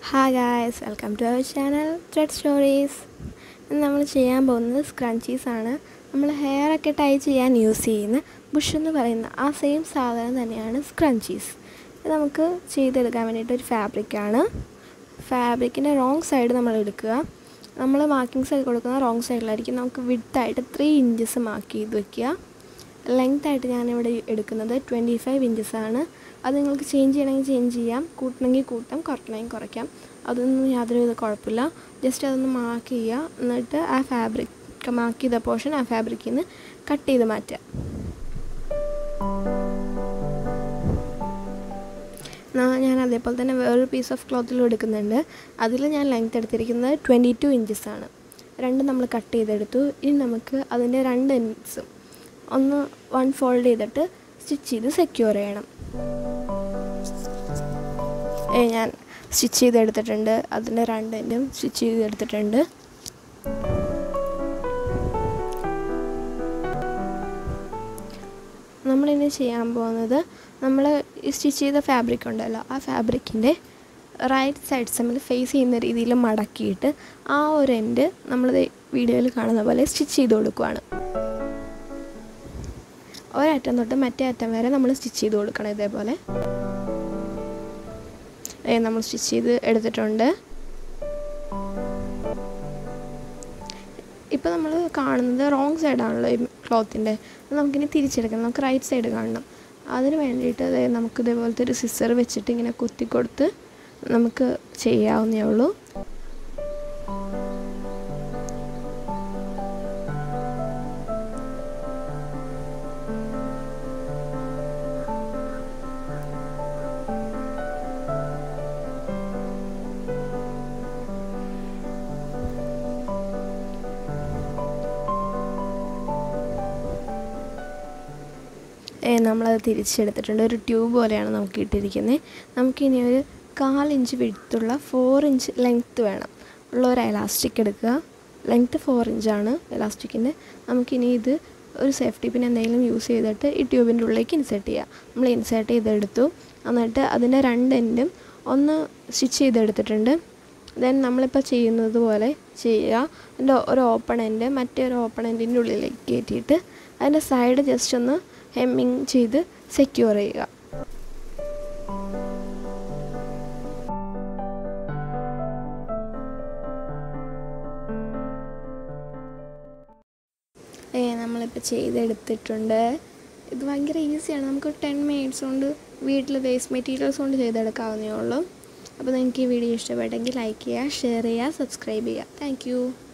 hi guys welcome to our channel thread stories ഇന്ന് നമ്മൾ ചെയ്യാൻ പോകുന്നത് സ്ക്രഞ്ചീസ് ആണ് നമ്മൾ ഹെയർ ഒക്കെ ടൈ ചെയ്യാൻ യൂസ് ചെയ്യുന്ന ബുഷ് എന്ന് പറയുന്ന ആ സെയിം സാധനം തന്നെയാണ് സ്ക്രഞ്ചീസ് ഇത് നമുക്ക് ചെയ്തെടുക്കാൻ വേണ്ടിയിട്ട് ഒരു ഫാബ്രിക്കാണ് ഫാബ്രിക്കിൻ്റെ റോങ് സൈഡ് നമ്മൾ എടുക്കുക നമ്മൾ മാർക്കിംഗ് സൈഡ് കൊടുക്കുന്ന റോങ് സൈഡിലായിരിക്കും നമുക്ക് വിഡ്ത്തായിട്ട് ത്രീ ഇഞ്ചസ് മാർക്ക് ചെയ്ത് വെക്കുക ലെങ്ത് ആയിട്ട് ഞാനിവിടെ എടുക്കുന്നത് ട്വൻറ്റി ഫൈവ് ഇഞ്ചസ് ആണ് അത് നിങ്ങൾക്ക് ചേഞ്ച് ചെയ്യണമെങ്കിൽ ചേഞ്ച് ചെയ്യാം കൂട്ടണമെങ്കിൽ കൂട്ടാം കുറയ്ക്കണമെങ്കിൽ കുറയ്ക്കാം അതൊന്നും യാതൊരു വിധ കുഴപ്പമില്ല ജസ്റ്റ് അതൊന്ന് മാർക്ക് ചെയ്യുക എന്നിട്ട് ആ ഫാബ്രിക് മാർക്ക് ചെയ്ത പോർഷൻ ആ ഫാബ്രിക്കിൽ നിന്ന് കട്ട് ചെയ്ത് മാറ്റുക ഞാൻ അതേപോലെ തന്നെ വേറൊരു പീസ് ഓഫ് ക്ലോത്തിൽ എടുക്കുന്നുണ്ട് അതിൽ ഞാൻ ലെങ്ത് എടുത്തിരിക്കുന്നത് ട്വൻറ്റി ടു ഇഞ്ചസ് ആണ് രണ്ടും നമ്മൾ കട്ട് ചെയ്തെടുത്തു ഇനി നമുക്ക് അതിൻ്റെ രണ്ട് എൻഡ്സും ഒന്ന് വൺ ഫോൾഡ് ചെയ്തിട്ട് സ്റ്റിച്ച് ചെയ്ത് സെക്യൂർ ചെയ്യണം ഞാൻ സ്റ്റിച്ച് ചെയ്തെടുത്തിട്ടുണ്ട് അതിൻ്റെ രണ്ടിൻ്റെയും സ്റ്റിച്ച് ചെയ്തെടുത്തിട്ടുണ്ട് നമ്മളിനി ചെയ്യാൻ പോകുന്നത് നമ്മൾ ഈ സ്റ്റിച്ച് ചെയ്ത ഫാബ്രിക് ഉണ്ടല്ലോ ആ ഫാബ്രിക്കിൻ്റെ റൈറ്റ് സൈഡ് തമ്മിൽ ഫേസ് ചെയ്യുന്ന രീതിയിൽ മടക്കിയിട്ട് ആ ഒരു എൻഡ് നമ്മൾ വീഡിയോയിൽ കാണുന്ന പോലെ സ്റ്റിച്ച് ചെയ്ത് കൊടുക്കുകയാണ് ഒരറ്റം തൊട്ട് മറ്റേ അറ്റം വരെ നമ്മൾ സ്റ്റിച്ച് ചെയ്ത് കൊടുക്കണം ഇതേപോലെ നമ്മൾ സ്റ്റിച്ച് ചെയ്ത് എടുത്തിട്ടുണ്ട് ഇപ്പോൾ നമ്മൾ കാണുന്നത് റോങ് സൈഡാണല്ലോ ഈ ക്ലോത്തിൻ്റെ നമുക്കിനി തിരിച്ചെടുക്കണം നമുക്ക് റൈറ്റ് സൈഡ് കാണണം അതിന് വേണ്ടിയിട്ട് നമുക്ക് ഇതേപോലത്തെ ഒരു സിസർ വെച്ചിട്ട് ഇങ്ങനെ കുത്തി കൊടുത്ത് നമുക്ക് ചെയ്യാവുന്നേ ഉള്ളൂ നമ്മളത് തിരിച്ചെടുത്തിട്ടുണ്ട് ഒരു ട്യൂബ് പോലെയാണ് നമുക്ക് ഇട്ടിരിക്കുന്നത് നമുക്കിനി ഒരു കാലിഞ്ച് വിടുത്തുള്ള ഫോർ ഇഞ്ച് ലെങ്ത്ത് വേണം ഉള്ള ഒരു എലാസ്റ്റിക് എടുക്കുക ലെങ്ത്ത് ഫോർ ഇഞ്ചാണ് എലാസ്റ്റിക്കിൻ്റെ നമുക്കിനി ഇത് ഒരു സേഫ്റ്റി പിൻ എന്തെങ്കിലും യൂസ് ചെയ്തിട്ട് ഈ ട്യൂബിൻ്റെ ഉള്ളിലേക്ക് ഇൻസേർട്ട് ചെയ്യുക നമ്മൾ ഇൻസേർട്ട് ചെയ്തെടുത്തു എന്നിട്ട് അതിൻ്റെ രണ്ട് എൻഡും ഒന്ന് സ്റ്റിച്ച് ചെയ്തെടുത്തിട്ടുണ്ട് ദെൻ നമ്മളിപ്പോൾ ചെയ്യുന്നത് പോലെ ചെയ്യുക അതിൻ്റെ ഒരു ഓപ്പൺ എൻഡ് മറ്റേ ഒരു ഓപ്പൺ എൻഡിൻ്റെ ഉള്ളിലേക്ക് കയറ്റിയിട്ട് അതിൻ്റെ സൈഡ് ജസ്റ്റ് ഒന്ന് ഹെമ്മിങ് ചെയ്ത് സെക്യൂർ ചെയ്യുക ഏ നമ്മളിപ്പോൾ ചെയ്തെടുത്തിട്ടുണ്ട് ഇത് ഭയങ്കര ഈസിയാണ് നമുക്ക് ടെൻ മിനിറ്റ്സ് കൊണ്ട് വീട്ടിൽ വേസ്റ്റ് മെറ്റീരിയൽസ് കൊണ്ട് ചെയ്തെടുക്കാവുന്നേ ഉള്ളൂ അപ്പോൾ നിങ്ങൾക്ക് ഈ വീഡിയോ ഇഷ്ടപ്പെട്ടെങ്കിൽ ലൈക്ക് ചെയ്യുക ഷെയർ ചെയ്യുക സബ്സ്ക്രൈബ് ചെയ്യുക താങ്ക്